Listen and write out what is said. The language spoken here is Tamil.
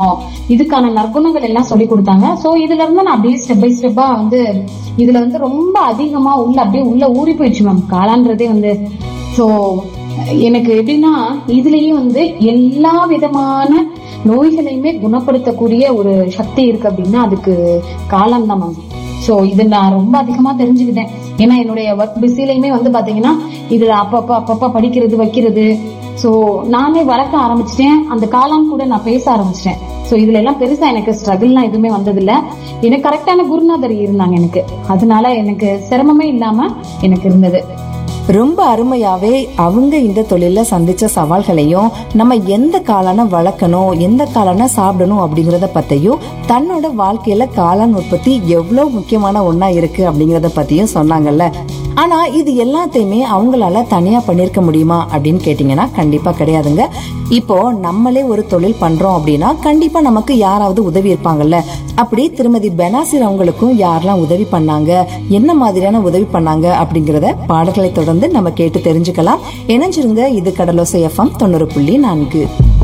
பண்ணணும் இதுக்கான நற்குணங்கள் எல்லாம் சொல்லி கொடுத்தாங்க சோ இதுல இருந்து நான் அப்படியே ஸ்டெப் பை ஸ்டெப்பா வந்து இதுல வந்து ரொம்ப அதிகமா உள்ள அப்படியே உள்ள ஊறி போயிடுச்சு மேம் காளான்றதே வந்து சோ எனக்கு எப்படின்னா இதுலயே வந்து எல்லா விதமான நோய்களையுமே குணப்படுத்தக்கூடிய ஒரு சக்தி இருக்கு அப்படின்னா அதுக்கு காலம் தான் மேம் சோ இது நான் ரொம்ப அதிகமா தெரிஞ்சுக்கிட்டேன் ஏன்னா என்னுடைய ஒர்க் பிஸிலையுமே வந்து பாத்தீங்கன்னா இதுல அப்பப்ப அப்பப்ப படிக்கிறது வைக்கிறது சோ நானே வளர்க்க ஆரம்பிச்சிட்டேன் அந்த காலம் கூட நான் பேச ஆரம்பிச்சிட்டேன் சோ இதுல எல்லாம் பெருசா எனக்கு ஸ்ட்ரகிள்லாம் எதுவுமே வந்தது இல்ல எனக்கு கரெக்டான குருநாதர் இருந்தாங்க எனக்கு அதனால எனக்கு சிரமமே இல்லாம எனக்கு இருந்தது ரொம்ப அருமையாவே அவங்க இந்த தொழில சந்திச்ச சவால்களையும் நம்ம எந்த காளான வளர்க்கணும் எந்த காளான சாப்பிடணும் அப்படிங்கறத பத்தியும் தன்னோட வாழ்க்கையில காளான் உற்பத்தி எவ்வளவு முக்கியமான ஒண்ணா இருக்கு அப்படிங்கறத பத்தியும் சொன்னாங்கல்ல ஆனா இது எல்லாத்தையுமே அவங்களால தனியா பண்ணிருக்க முடியுமா அப்படின்னு கேட்டீங்கன்னா கண்டிப்பா கிடையாதுங்க இப்போ நம்மளே ஒரு தொழில் பண்றோம் அப்படின்னா கண்டிப்பா நமக்கு யாராவது உதவி இருப்பாங்கல்ல அப்படி திருமதி பெனாசிர் அவங்களுக்கும் யாரெல்லாம் உதவி பண்ணாங்க என்ன மாதிரியான உதவி பண்ணாங்க அப்படிங்கறத பாடல்களை தொடர்ந்து நம்ம கேட்டு தெரிஞ்சுக்கலாம் இணைஞ்சிருங்க இது கடலோசை எஃப்எம் தொண்ணூறு புள்ளி நான்கு